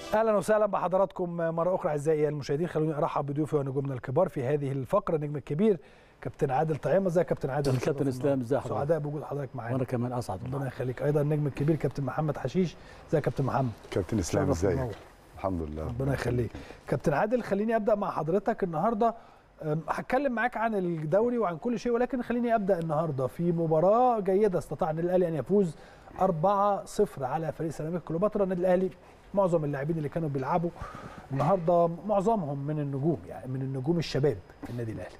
اهلا وسهلا بحضراتكم مره اخرى اعزائي المشاهدين خلوني ارحب بضيوفي ونجومنا الكبار في هذه الفقره النجم الكبير كابتن عادل طعيمه ازيك يا كابتن عادل الكابتن اسلام ازي حضرتك سعداء بوجود حضرتك معانا وانا كمان اسعد ربنا يخليك ايضا النجم الكبير كابتن محمد حشيش ازيك يا كابتن محمد كابتن اسلام شرف ازيك ونور. الحمد لله ربنا يخليك كابتن عادل خليني ابدا مع حضرتك النهارده أم، هتكلم معاك عن الدوري وعن كل شيء ولكن خليني ابدا النهارده في مباراه جيده استطاع النادي الاهلي ان يفوز 4-0 على فريق سيراميكا كليوباترا النادي الاهلي معظم اللاعبين اللي كانوا بيلعبوا النهارده معظمهم من النجوم يعني من النجوم الشباب في النادي الاهلي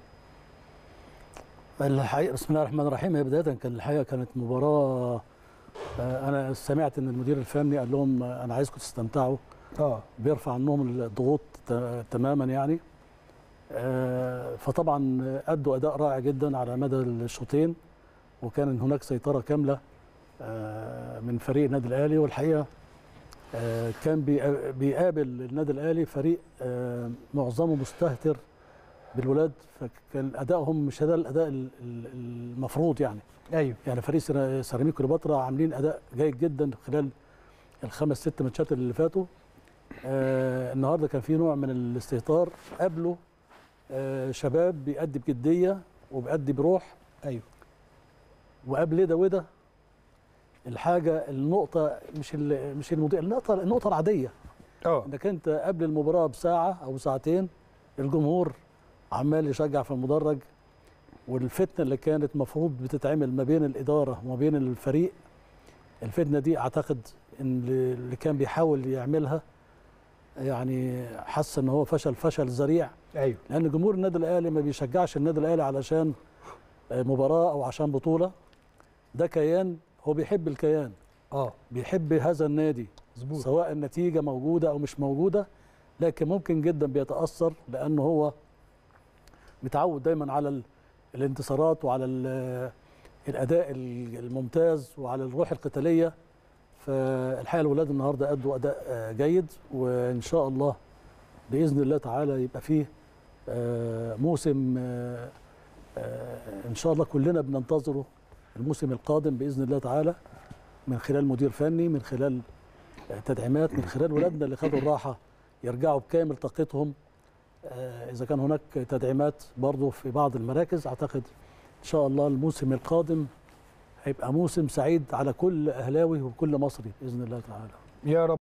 الحقيقه بسم الله الرحمن الرحيم هي بدايه كان الحقيقه كانت مباراه آه، انا سمعت ان المدير الفني قال لهم آه، انا عايزكم تستمتعوا اه بيرفع عنهم الضغوط ت- تماما يعني آه، فطبعا ادوا اداء رائع جدا على مدى الشوطين وكان هناك سيطره كامله آه، من فريق النادي الاهلي والحقيقه آه، كان بيقا- بيقابل النادي الاهلي فريق آه، معظمه مستهتر بالولاد فكان ادائهم مش هذا الاداء ال- ال- المفروض يعني ايوه يعني فريق سيرا- سيراميك كليوباترا عاملين اداء جيد جدا خلال الخمس ست ماتشات اللي فاتوا آه النهارده كان في نوع من الاستهتار قبله آه شباب بيأدي بجديه وبيأدي بروح ايوه وقبل ده وده الحاجه النقطه مش ال- مش المضيع النقطه النقطه العاديه اه انك انت قبل المباراه بساعه او ساعتين الجمهور عمال يشجع في المدرج والفتنه اللي كانت مفروض بتتعمل ما بين الاداره وما بين الفريق الفتنه دي اعتقد ان اللي كان بيحاول يعملها يعني حس ان هو فشل فشل ذريع ايوه لان جمهور النادي الاهلي ما بيشجعش النادي الاهلي علشان مباراه او عشان بطوله ده كيان هو بيحب الكيان اه بيحب هذا النادي مظبوط سواء النتيجة موجودة أو مش موجودة لكن ممكن جدا بيتأثر لأنه هو متعود دايما على ال- الانتصارات وعلى ال- الأداء ال- الممتاز وعلى الروح القتالية فالحقيقة الولاد النهاردة أدوا أداء آه، جيد وإن شاء الله بإذن الله تعالى يبقى فيه آه، موسم آه، آه، إن شاء الله كلنا بننتظره الموسم القادم بإذن الله تعالى من خلال مدير فني من خلال تدعيمات من خلال ولادنا اللي خدوا الراحه يرجعوا بكامل طاقتهم آه، اذا كان هناك تدعيمات برضه في بعض المراكز اعتقد ان شاء الله الموسم القادم هيبقى موسم سعيد على كل اهلاوي وكل مصري باذن الله تعالى يا رب